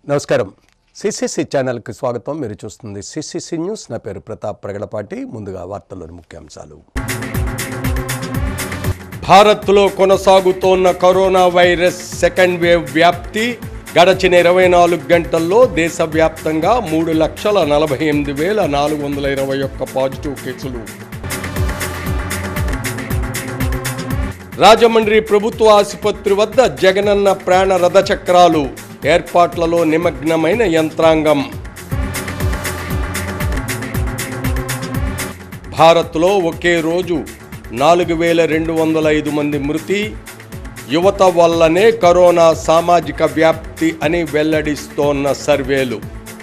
నమస్కారం సిసిసి ఛానల్కి స్వాగతం మీరు చూస్తుంది సిసిసి న్యూస్ నా పేరు ప్రతాప్ ప్రగడపాటి ముందుగా వార్తల్లోని ముఖ్యాంశాలు భారత్లో కొనసాగుతోన్న కరోనా వైరస్ సెకండ్ వేవ్ వ్యాప్తి గడచిన ఇరవై నాలుగు గంటల్లో దేశవ్యాప్తంగా మూడు లక్షల నలభై ఎనిమిది వేల నాలుగు వందల ఇరవై ఒక్క పాజిటివ్ కేసులు రాజమండ్రి ప్రభుత్వ ఆసుపత్రి వద్ద జగనన్న ప్రాణ రథచక్రాలు ఏర్పాట్లలో నిమగ్నమైన యంత్రాంగం భారత్లో ఒకే రోజు నాలుగు వేల రెండు వందల ఐదు మంది మృతి యువత వల్లనే కరోనా సామాజిక వ్యాప్తి అని వెల్లడిస్తోన్న సర్వేలు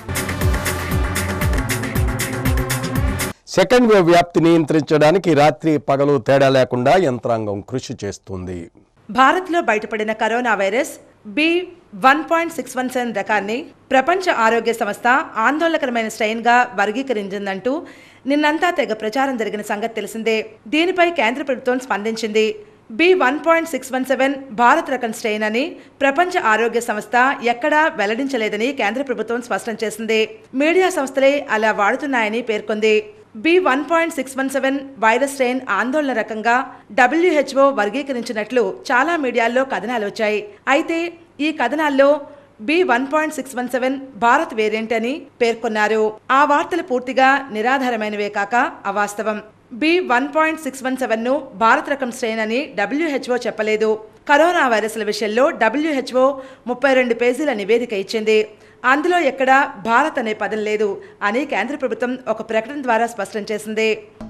సెకండ్ వేవ్ వ్యాప్తి నియంత్రించడానికి రాత్రి పగలు తేడా లేకుండా యంత్రాంగం కృషి చేస్తుంది భారత్లో బయటపడిన corona virus B one point six one seven రకాన్ని ప్రపంచ ఆరోగ్య సంస్థ ఆందోళనకరమైన స్ట్రెయిన్గా వర్గీకరించిందంటూ నిన్నంతా తెగ ప్రచారం జరిగిన సంగతి తెలిసిందే దీనిపై కేంద్ర ప్రభుత్వం స్పందించింది B one point six one seven Bharat రకం స్ట్రెయిన్ అని ప్రపంచ ఆరోగ్య సంస్థ ఎక్కడా వెల్లడించలేదని కేంద్ర ప్రభుత్వం స్పష్టం చేసింది మీడియా సంస్థలే అలా వాడుతున్నాయని పేర్కొంది B one point six one seven virus strain ఆందోళన రకంగా డబ్ల్యూహెచ్ఓ వర్గీకరించినట్లు చాలా మీడియాల్లో కథనాలు వచ్చాయి అయితే ఈ కథనాల్లో B one point six one seven Bharat variant అని పేర్కొన్నారు ఆ వార్తలు పూర్తిగా నిరాధారమైనవే కాక అవాస్తవం B one point six one seven ను భారత్ రకం స్ట్రెయిన్ అని డబ్ల్యూహెచ్ఓ చెప్పలేదు కరోనా వైరస్ల విషయంలో డబ్ల్యూహెచ్ఓ ముప్పై రెండు పేజీల నివేదిక ఇచ్చింది అందులో ఎక్కడా భారత్ అనే పదం లేదు అని కేంద్ర ప్రభుత్వం ఒక ప్రకటన ద్వారా స్పష్టం చేసింది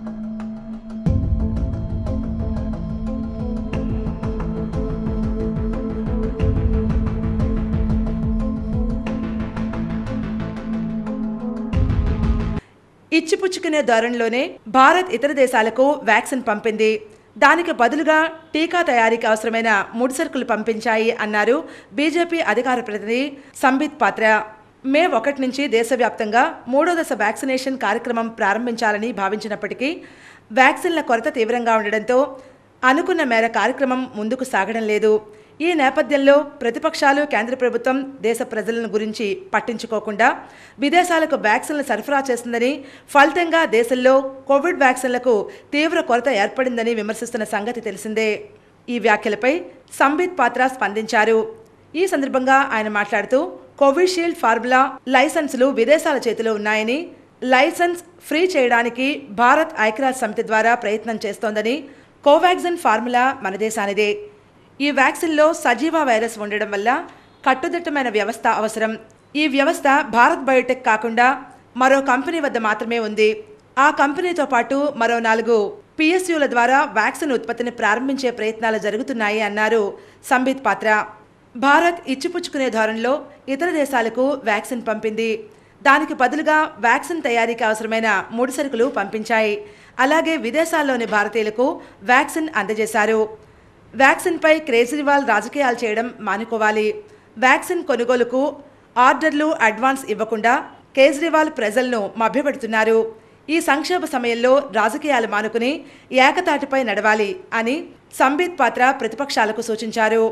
ఇచ్చిపుచ్చుకునే ధోరణిలోనే భారత్ ఇతర దేశాలకు వ్యాక్సిన్ పంపింది దానికి బదులుగా టీకా తయారీకి అవసరమైన ముడిసరుకులు పంపించాయి అన్నారు బీజేపీ అధికార ప్రతినిధి సంబిత్ పాత్ర మే ఒకటి నుంచి దేశవ్యాప్తంగా మూడో దశ వ్యాక్సినేషన్ కార్యక్రమం ప్రారంభించాలని భావించినప్పటికీ వ్యాక్సిన్ల కొరత తీవ్రంగా ఉండడంతో అనుకున్న మేర కార్యక్రమం ముందుకు సాగడం లేదు ఈ నేపథ్యంలో ప్రతిపక్షాలు కేంద్ర ప్రభుత్వం దేశ ప్రజలను గురించి పట్టించుకోకుండా విదేశాలకు వ్యాక్సిన్లు సరఫరా చేస్తుందని ఫలితంగా దేశంలో కోవిడ్ వ్యాక్సిన్లకు తీవ్ర కొరత ఏర్పడిందని విమర్శిస్తున్న సంగతి తెలిసిందే ఈ వ్యాఖ్యలపై సంబిత్ పాత్ర స్పందించారు ఈ సందర్భంగా ఆయన మాట్లాడుతూ కోవిషీల్డ్ ఫార్ములా లైసెన్సులు విదేశాల చేతిలో ఉన్నాయని లైసెన్స్ ఫ్రీ చేయడానికి భారత్ ఐక్యరాజ్య సమితి ద్వారా ప్రయత్నం చేస్తోందని కోవాక్సిన్ ఫార్ములా మన దేశానిదే ఈ వ్యాక్సిన్లో సజీవ వైరస్ ఉండడం వల్ల కట్టుదిట్టమైన వ్యవస్థ అవసరం ఈ వ్యవస్థ భారత్ బయోటెక్ కాకుండా మరో కంపెనీ వద్ద మాత్రమే ఉంది ఆ కంపెనీతో పాటు మరో నాలుగు పిఎస్యుల ద్వారా వ్యాక్సిన్ ఉత్పత్తిని ప్రారంభించే ప్రయత్నాలు జరుగుతున్నాయి అన్నారు సంబిత్ పాత్ర భారత్ ఇచ్చిపుచ్చుకునే ధోరణిలో ఇతర దేశాలకు వ్యాక్సిన్ పంపింది దానికి బదులుగా వ్యాక్సిన్ తయారీకి అవసరమైన ముడిసరుకులు పంపించాయి అలాగే విదేశాల్లోని భారతీయులకు వ్యాక్సిన్ అందజేశారు వ్యాక్సిన్పై కేజ్రీవాల్ రాజకీయాలు చేయడం మానుకోవాలి వ్యాక్సిన్ కొనుగోలుకు ఆర్డర్లు అడ్వాన్స్ ఇవ్వకుండా కేజ్రీవాల్ ప్రజలను మభ్యపెడుతున్నారు ఈ సంక్షోభ సమయంలో రాజకీయాలు మానుకుని ఏకతాటిపై నడవాలి అని సంబిత్ పాత్ర ప్రతిపక్షాలకు సూచించారు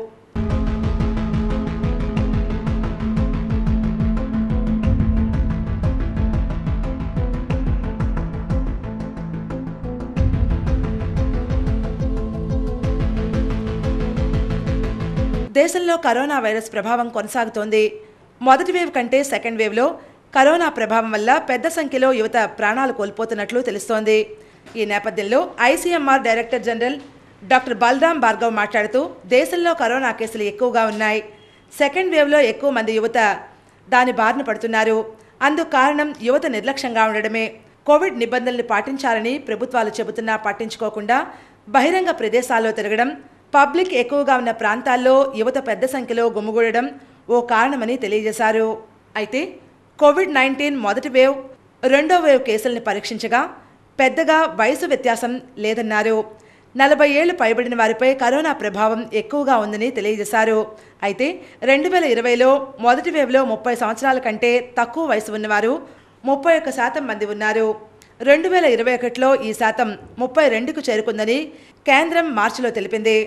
దేశంలో కరోనా వైరస్ ప్రభావం కొనసాగుతోంది మొదటి వేవ్ కంటే సెకండ్ వేవ్లో కరోనా ప్రభావం వల్ల పెద్ద సంఖ్యలో యువత ప్రాణాలు కోల్పోతున్నట్లు తెలుస్తోంది ఈ నేపథ్యంలో ICMR director general doctor Balaram Bhargav మాట్లాడుతూ దేశంలో కరోనా కేసులు ఎక్కువగా ఉన్నాయి సెకండ్ వేవ్లో ఎక్కువ మంది యువత దాని బారిన పడుతున్నారు అందుకు కారణం యువత నిర్లక్ష్యంగా ఉండడమే కోవిడ్ నిబంధనలు పాటించాలని ప్రభుత్వాలు చెబుతున్నా పట్టించుకోకుండా బహిరంగ ప్రదేశాల్లో తిరగడం పబ్లిక్ ఎక్కువగా ఉన్న ప్రాంతాల్లో యువత పెద్ద సంఖ్యలో గుమిగూడడం ఓ కారణమని తెలియజేశారు అయితే కోవిడ్ నైన్టీన్ మొదటి వేవ్ రెండో వేవ్ కేసుల్ని పరీక్షించగా పెద్దగా వయసు వ్యత్యాసం లేదన్నారు నలభై ఏళ్లు పైబడిన వారిపై కరోనా ప్రభావం ఎక్కువగా ఉందని తెలియజేశారు అయితే రెండు వేల ఇరవైలో మొదటి వేవ్లో ముప్పై సంవత్సరాల కంటే తక్కువ వయసు ఉన్నవారు ముప్పై ఒక్క శాతం మంది ఉన్నారు రెండు వేల ఇరవై ఒకటిలో ఈ శాతం ముప్పై రెండుకు చేరుకుందని కేంద్రం మార్చిలో తెలిపింది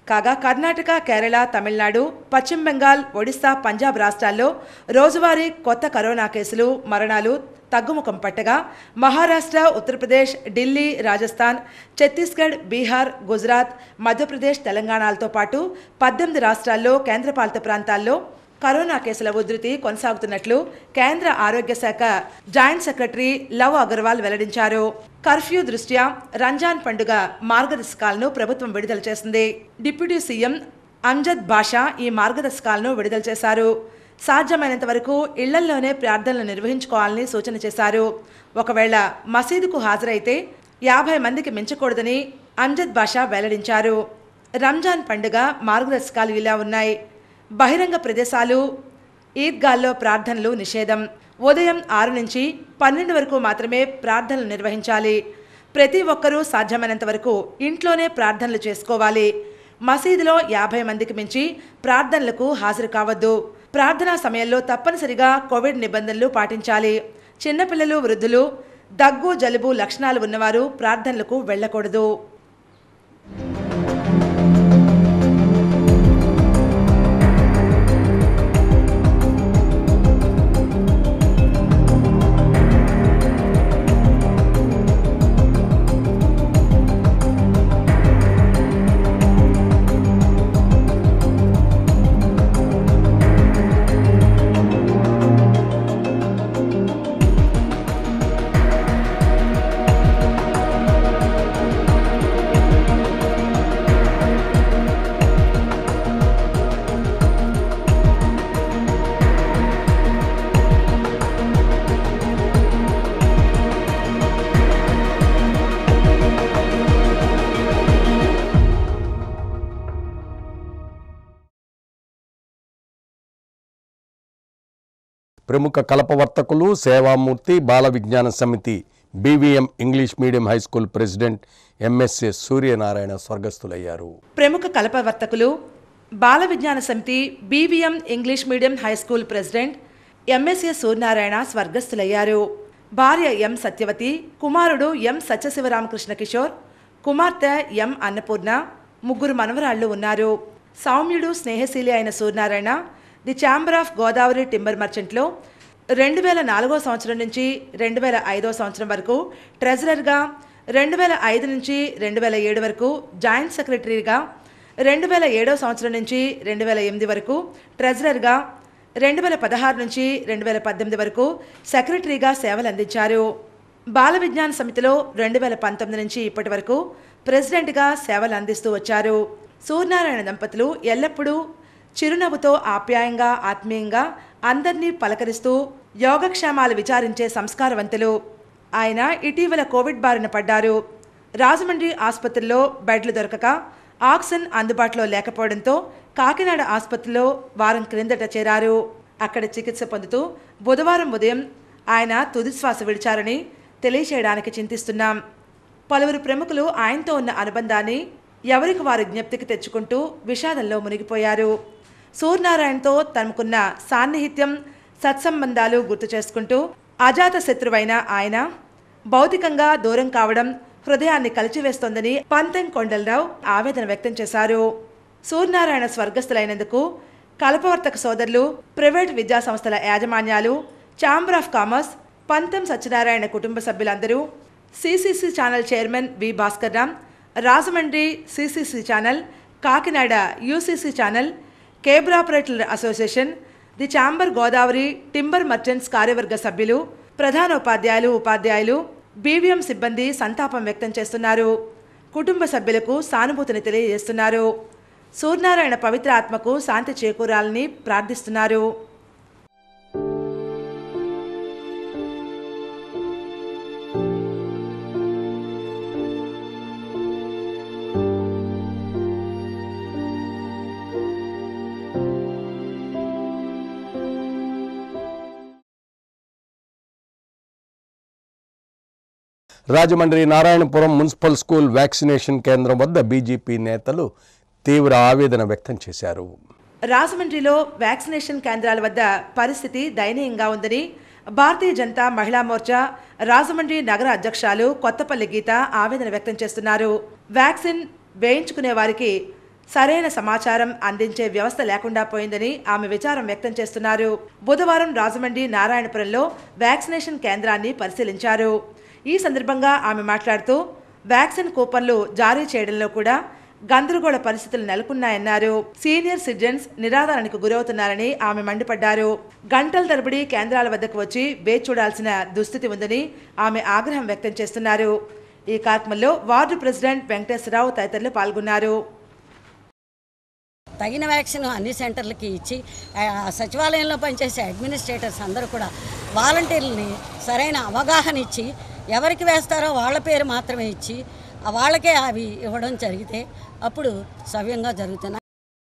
కాగా కర్ణాటక కేరళ తమిళనాడు పశ్చిమ బెంగాల్ ఒడిశా పంజాబ్ రాష్ట్రాల్లో రోజువారీ కొత్త కరోనా కేసులు మరణాలు తగ్గుముఖం పట్టగా మహారాష్ట్ర ఉత్తరప్రదేశ్ ఢిల్లీ రాజస్థాన్ ఛత్తీస్గఢ్ బీహార్ గుజరాత్ మధ్యప్రదేశ్ తెలంగాణలతో పాటు పద్దెనిమిది రాష్ట్రాల్లో కేంద్రపాలిత ప్రాంతాల్లో కరోనా కేసుల ఉధృతి కొనసాగుతున్నట్లు కేంద్ర ఆరోగ్య శాఖ జాయింట్ సెక్రటరీ లవ్ అగర్వాల్ వెల్లడించారు కర్ఫ్యూ దృష్ట్యా రంజాన్ పండుగ మార్గదర్శకాలను ప్రభుత్వం విడుదల చేసింది డిప్యూటీ సీఎం అంజద్ బాషా ఈ మార్గదర్శకాలను విడుదల చేశారు సాధ్యమైనంత వరకు ఇళ్లల్లోనే ప్రార్థనలు నిర్వహించుకోవాలని సూచన చేశారు ఒకవేళ మసీదుకు హాజరైతే యాభై మందికి మించకూడదని అంజద్ బాషా వెల్లడించారు రంజాన్ పండుగ మార్గదర్శకాలు ఇలా ఉన్నాయి బహిరంగ ప్రదేశాలు ఈద్గాల్లో ప్రార్థనలు నిషేధం ఉదయం ఆరు నుంచి పన్నెండు వరకు మాత్రమే ప్రార్థనలు నిర్వహించాలి ప్రతి ఒక్కరూ సాధ్యమైనంత వరకు ఇంట్లోనే ప్రార్థనలు చేసుకోవాలి మసీదులో యాభై మందికి మించి ప్రార్థనలకు హాజరు కావద్దు ప్రార్థనా సమయంలో తప్పనిసరిగా కోవిడ్ నిబంధనలు పాటించాలి చిన్నపిల్లలు వృద్ధులు దగ్గు జలుబు లక్షణాలు ఉన్నవారు ప్రార్థనలకు వెళ్ళకూడదు ప్రముఖ కలపవర్తకులు సేవామూర్తి Bala Vignana Samithi BVM English medium high school president MSA Suryanarayana స్వర్గస్థులయ్యారు ప్రముఖ కలపవర్తకులు Bala Vignana Samithi BVM English medium high school president MSA Suryanarayana స్వర్గస్థులయ్యారు భార్య ఎం సత్యవతి కుమారుడు ఎం సత్యశివరామకృష్ణ కిషోర్ కుమార్తె ఎం అన్నపూర్ణ ముగ్గురు మనవరాళ్లు ఉన్నారు సౌమ్యుడు స్నేహశీలి అయిన Suryanarayana the chamber of Godavari timber మర్చెంట్లో రెండు వేల నాలుగో సంవత్సరం నుంచి రెండు వేల ఐదో సంవత్సరం వరకు ట్రెజరర్గా రెండు వేల ఐదు నుంచి రెండు వేల ఏడు వరకు జాయింట్ సెక్రటరీగా రెండు వేల ఏడో సంవత్సరం నుంచి రెండు వేల ఎనిమిది వరకు ట్రెజరర్గా రెండు వేల పదహారు నుంచి రెండు వేల పద్దెనిమిది వరకు సెక్రటరీగా సేవలు అందించారు బాల విజ్ఞాన సమితిలో రెండు వేల పంతొమ్మిది నుంచి ఇప్పటి వరకు ప్రెసిడెంట్గా సేవలు అందిస్తూ వచ్చారు సూర్యనారాయణ దంపతులు ఎల్లప్పుడూ చిరునవ్వుతో ఆప్యాయంగా ఆత్మీయంగా అందరినీ పలకరిస్తూ యోగక్షేమాలు విచారించే సంస్కారవంతులు ఆయన ఇటీవల కోవిడ్ బారిన పడ్డారు రాజమండ్రి ఆసుపత్రిలో బెడ్లు దొరకక ఆక్సిజన్ అందుబాటులో లేకపోవడంతో కాకినాడ ఆసుపత్రిలో వారం క్రిందట చేరారు అక్కడ చికిత్స పొందుతూ బుధవారం ఉదయం ఆయన తుదిశ్వాస విడిచారని తెలియచేయడానికి చింతిస్తున్నాం పలువురు ప్రముఖులు ఆయనతో ఉన్న అనుబంధాన్ని ఎవరికి వారి జ్ఞప్తికి తెచ్చుకుంటూ విషాదంలో మునిగిపోయారు సూర్యనారాయణతో తనకున్న సాన్నిహిత్యం సత్సంబంధాలు గుర్తు చేసుకుంటూ అజాత శత్రువైన ఆయన భౌతికంగా దూరం కావడం హృదయాన్ని కలిచివేస్తోందని పంతం కొండలరావు ఆవేదన వ్యక్తం చేశారు సూర్యనారాయణ స్వర్గస్థులైనందుకు కల్పవర్తక సోదరులు ప్రైవేట్ విద్యా సంస్థల యాజమాన్యాలు ఛాంబర్ ఆఫ్ కామర్స్ పంతం సత్యనారాయణ కుటుంబ సభ్యులందరూ CCC channel chairman V Bhaskar Ram Rajahmundry CCC channel Kakinada UCC channel cable ఆపరేటర్ల association the chamber Godavari timber merchants కార్యవర్గ సభ్యులు ప్రధానోపాధ్యాయులు ఉపాధ్యాయులు బీవీఎం సిబ్బంది సంతాపం వ్యక్తం చేస్తున్నారు కుటుంబ సభ్యులకు సానుభూతిని తెలియజేస్తున్నారు సూర్యనారాయణ పవిత్ర ఆత్మకు శాంతి చేకూరాలని ప్రార్థిస్తున్నారు Rajahmundry Narayanapuram municipal school vaccination కేంద్రం వద్ద బీజేపీ నేతలు తీవ్ర ఆవేదన వ్యక్తం చేశారు రాజమండ్రిలో వ్యాక్సినేషన్ కేంద్రాల వద్ద పరిస్థితి దయనీయంగా ఉందని భారతీయ జనతా మహిళా మోర్చా రాజమండ్రి నగర అధ్యక్షురాలు కొత్తపల్లి గీత ఆవేదన వ్యక్తం చేస్తున్నారు వ్యాక్సిన్ వేయించుకునే వారికి సరైన సమాచారం అందించే వ్యవస్థ లేకుండా పోయిందని ఆమె విచారం వ్యక్తం చేస్తున్నారు బుధవారం రాజమండ్రి నారాయణపురంలో వ్యాక్సినేషన్ కేంద్రాన్ని పరిశీలించారు ఈ సందర్భంగా ఆమె మాట్లాడుతూ వ్యాక్సిన్ కూపన్లు జారీ చేయడంలో కూడా గందరగోళ పరిస్థితులు నెలకొన్నాయన్నారు సీనియర్ సిటిజన్స్ నిరాధారానికి గురవుతున్నారని ఆమె మండిపడ్డారు గంటల తరబడి కేంద్రాల వద్దకు వచ్చి వేచి చూడాల్సిన దుస్థితి ఉందని ఆమె ఆగ్రహం వ్యక్తం చేస్తున్నారు ఈ కార్యక్రమంలో వార్డు ప్రెసిడెంట్ వెంకటేశ్వరరావు తదితరులు పాల్గొన్నారు తగిన వ్యాక్సిన్ అన్ని సెంటర్లకి ఇచ్చి ఆ, సచివాలయంలో పనిచేసే అడ్మినిస్ట్రేటర్స్ అందరూ కూడా వాలంటీర్లని సరైన అవగాహన ఇచ్చి ఎవరికి వేస్తారో వాళ్ళ పేరు మాత్రమే ఇచ్చి ఆ వాళ్ళకే అవి ఇవ్వడం జరిగితే అప్పుడు సవ్యంగా జరుగుతున్నాయి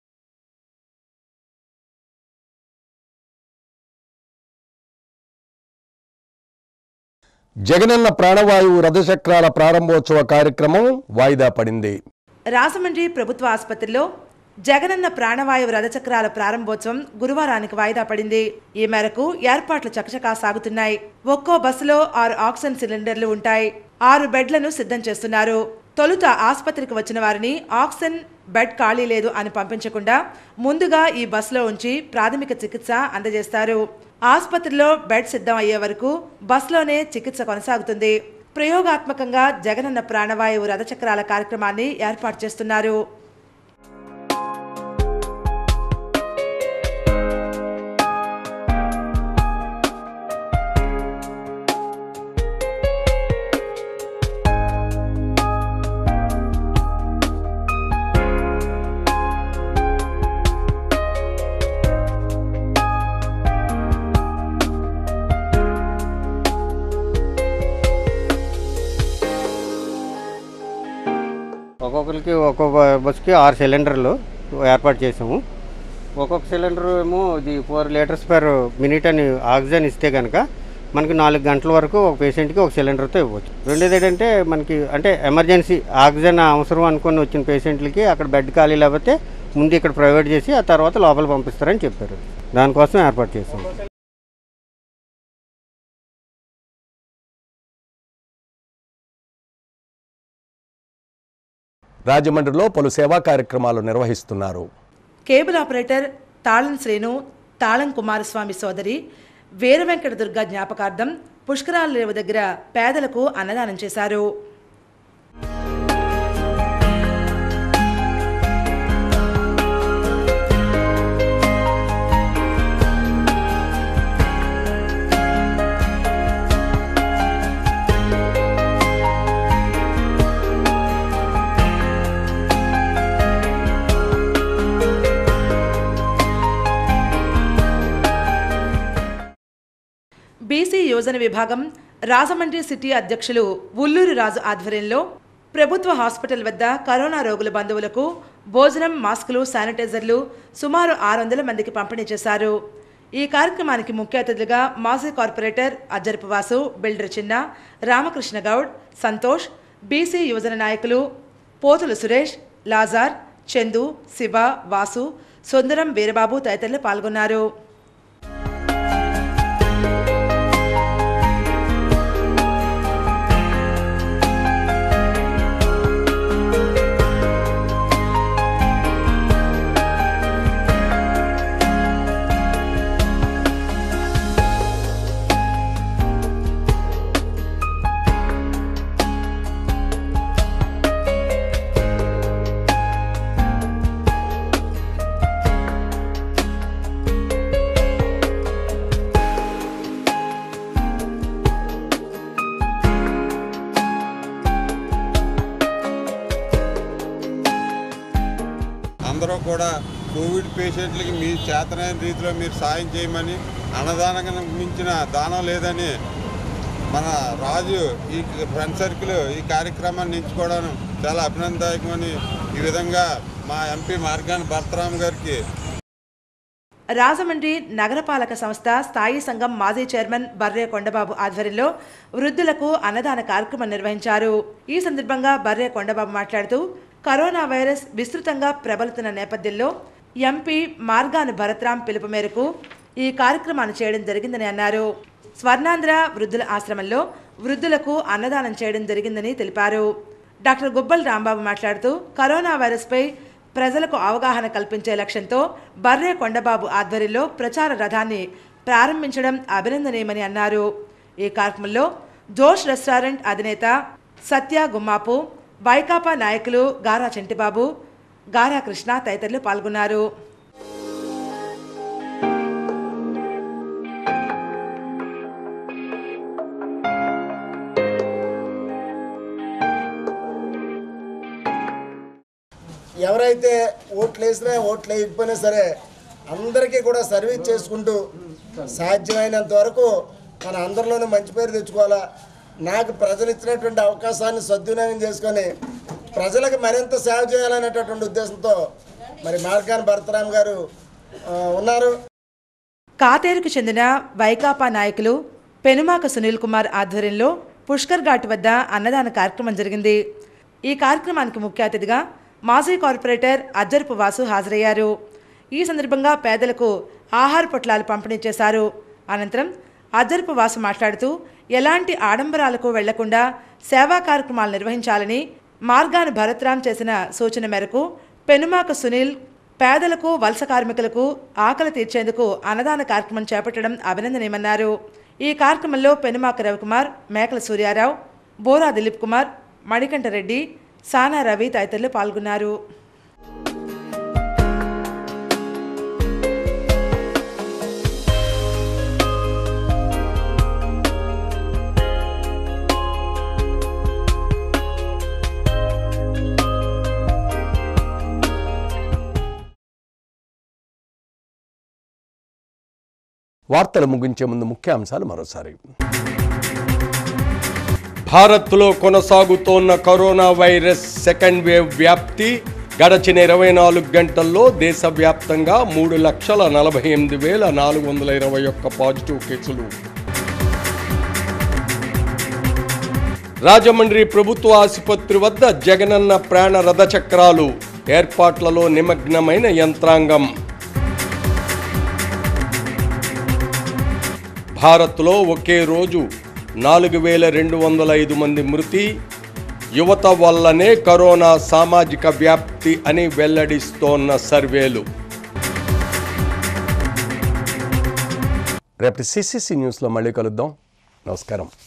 జగనన్న ప్రాణవాయువు రథచక్రాల ప్రారంభోత్సవ కార్యక్రమం వాయిదా పడింది రాజమండ్రి ప్రభుత్వ ఆసుపత్రిలో జగనన్న ప్రాణవాయువు రథచక్రాల ప్రారంభోత్సవం గురువారానికి వాయిదా పడింది ఈ మేరకు ఏర్పాట్లు చకచకా సాగుతున్నాయి ఒక్కో బస్సులో ఆరు ఆక్సిజన్ సిలిండర్లు ఉంటాయి ఆరు బెడ్లను సిద్ధం చేస్తున్నారు తొలుత ఆసుపత్రికి వచ్చిన వారిని ఆక్సిజన్ బెడ్ ఖాళీ లేదు అని పంపించకుండా ముందుగా ఈ బస్సులో ఉంచి ప్రాథమిక చికిత్స అందజేస్తారు ఆసుపత్రిలో బెడ్ సిద్ధం అయ్యే వరకు బస్సులోనే చికిత్స కొనసాగుతుంది ప్రయోగాత్మకంగా జగనన్న ప్రాణవాయువు రథచక్రాల కార్యక్రమాన్ని ఏర్పాటు చేస్తున్నారు ఒక్కొక్కరికి ఒక్కొక్క బస్కి ఆరు సిలిండర్లు ఏర్పాటు చేసాము ఒక్కొక్క సిలిండర్ ఏమో ఇది ఫోర్ లీటర్స్ పర్ మినిట్ అని ఆక్సిజన్ ఇస్తే కనుక మనకి నాలుగు గంటల వరకు ఒక పేషెంట్కి ఒక సిలిండర్తో ఇవ్వచ్చు రెండోది ఏంటంటే మనకి అంటే ఎమర్జెన్సీ ఆక్సిజన్ అవసరం అనుకుని వచ్చిన పేషెంట్లకి అక్కడ బెడ్ ఖాళీ లేకపోతే ముందు ఇక్కడ ప్రొవైడ్ చేసి ఆ తర్వాత లోపల పంపిస్తారని చెప్పారు దానికోసం ఏర్పాటు చేసాం రాజమండ్రిలో పలు సేవా కార్యక్రమాలు నిర్వహిస్తున్నారు కేబుల్ ఆపరేటర్ తాళం శ్రేణు తాళం కుమారస్వామి సోదరి వీర వెంకట దుర్గ జ్ఞాపకార్థం పుష్కరాల రేవు దగ్గర పేదలకు అన్నదానం చేశారు బీసీ యోజన విభాగం రాజమండ్రి సిటీ అధ్యక్షులు ఉల్లూరు రాజు ఆధ్వర్యంలో ప్రభుత్వ హాస్పిటల్ వద్ద కరోనా రోగుల బంధువులకు భోజనం మాస్కులు శానిటైజర్లు సుమారు ఆరు వందల మందికి పంపిణీ చేశారు ఈ కార్యక్రమానికి ముఖ్య అతిథులుగా మాజీ కార్పొరేటర్ అజ్జరపు వాసు బిల్డర్ చిన్న రామకృష్ణ గౌడ్ సంతోష్ బీసీ యువజన నాయకులు పోతులు సురేష్ లాజార్ చందు శివ వాసు సుందరం వీరబాబు తదితరులు పాల్గొన్నారు అందరూ కూడా కోవిడ్ పేషెంట్లకి మీ చేతనైన రీతిలో మీరు సాయం చేయమని అన్నదానం మించిన దానం లేదని మన రాజు ఈ ఫ్రెండ్ సర్కిల్ ఈ కార్యక్రమాన్ని ఎంచుకోవడం చాలా అభినందదాయకమని ఈ విధంగా మా ఎంపీ మార్గాని భరతరామ్ గారికి రాజమండ్రి నగరపాలక సంస్థ స్థాయి సంఘం మాజీ చైర్మన్ బర్రే కొండబాబు ఆధ్వర్యంలో వృద్ధులకు అన్నదాన కార్యక్రమం నిర్వహించారు ఈ సందర్భంగా బర్రే కొండబాబు మాట్లాడుతూ కరోనా వైరస్ విస్తృతంగా ప్రబలుతున్న నేపథ్యంలో ఎంపీ మార్గాను భరత్రాం పిలుపు మేరకు ఈ కార్యక్రమాన్ని చేయడం జరిగిందని అన్నారు స్వర్ణాంధ్ర వృద్ధుల ఆశ్రమంలో వృద్ధులకు అన్నదానం చేయడం జరిగిందని తెలిపారు డాక్టర్ గుబ్బల్ రాంబాబు మాట్లాడుతూ కరోనా వైరస్పై ప్రజలకు అవగాహన కల్పించే లక్ష్యంతో బర్రే కొండబాబు ఆధ్వర్యంలో ప్రచార రథాన్ని ప్రారంభించడం అభినందనీయమని అన్నారు ఈ కార్యక్రమంలో జోష్ రెస్టారెంట్ అధినేత సత్య గుమ్మాపు వైకాపా నాయకులు గారా చెంటిబాబు గారా కృష్ణ తదితరులు పాల్గొన్నారు ఎవరైతే ఓట్లు వేసినా ఓట్లు వేయకపోయినా సరే అందరికీ కూడా సర్వీస్ చేసుకుంటూ సాధ్యమైనంత వరకు మన అందరిలోనూ మంచి పేరు తెచ్చుకోవాలా నాకు ప్రజలు ఇచ్చినటువంటి అవకాశాన్ని సద్వినియోగం చేసుకొని ప్రజలకు మరింత సేవ చేయాలనేటటువంటి ఉద్దేశంతో మరి మార్గాన్ భరతరామ్ గారు ఆ, ఉన్నారు కాతేరుకు చెందిన వైకాపా నాయకులు పెనుమాక సునీల్ కుమార్ ఆధ్వర్యంలో పుష్కర్ ఘాట్ వద్ద అన్నదాన కార్యక్రమం జరిగింది ఈ కార్యక్రమానికి ముఖ్య అతిథిగా మాజీ కార్పొరేటర్ అజ్జరపు వాసు హాజరయ్యారు ఈ సందర్భంగా పేదలకు ఆహార పొట్లాలు పంపిణీ చేశారు అనంతరం అజ్జరపు వాసు మాట్లాడుతూ ఎలాంటి ఆడంబరాలకు వెళ్లకుండా సేవా కార్యక్రమాలు నిర్వహించాలని మార్గాను భరత్రామ్ చేసిన సూచన మేరకు పెనుమాక సునీల్ పేదలకు వలస కార్మికులకు ఆకలి తీర్చేందుకు అన్నదాన కార్యక్రమం చేపట్టడం అభినందనీయమన్నారు ఈ కార్యక్రమంలో పెనుమాక రవికుమార్ మేకల సూర్యారావు బోరా దిలీప్ కుమార్ మణికంఠరెడ్డి సానా రవి తదితరులు పాల్గొన్నారు వార్తలు ముగించే ముందు ముఖ్యాంశాలు మరోసారి భారత్లో కొనసాగుతోన్న కరోనా వైరస్ సెకండ్ వేవ్ వ్యాప్తి గడచిన ఇరవై నాలుగు గంటల్లో దేశవ్యాప్తంగా మూడు లక్షల నలభై ఎనిమిది వేల నాలుగు వందల ఇరవై ఒక్క పాజిటివ్ కేసులు రాజమండ్రి ప్రభుత్వ ఆసుపత్రి వద్ద జగనన్న ప్రాణ రథచక్రాలు ఏర్పాట్లలో నిమగ్నమైన యంత్రాంగం భారత్లో ఒకే రోజు నాలుగు వేల రెండు వందల ఐదు మంది మృతి యువత వల్లనే కరోనా సామాజిక వ్యాప్తి అని వెల్లడిస్తోన్న సర్వేలు రేపటి సిసిసి న్యూస్లో మళ్ళీ కలుద్దాం నమస్కారం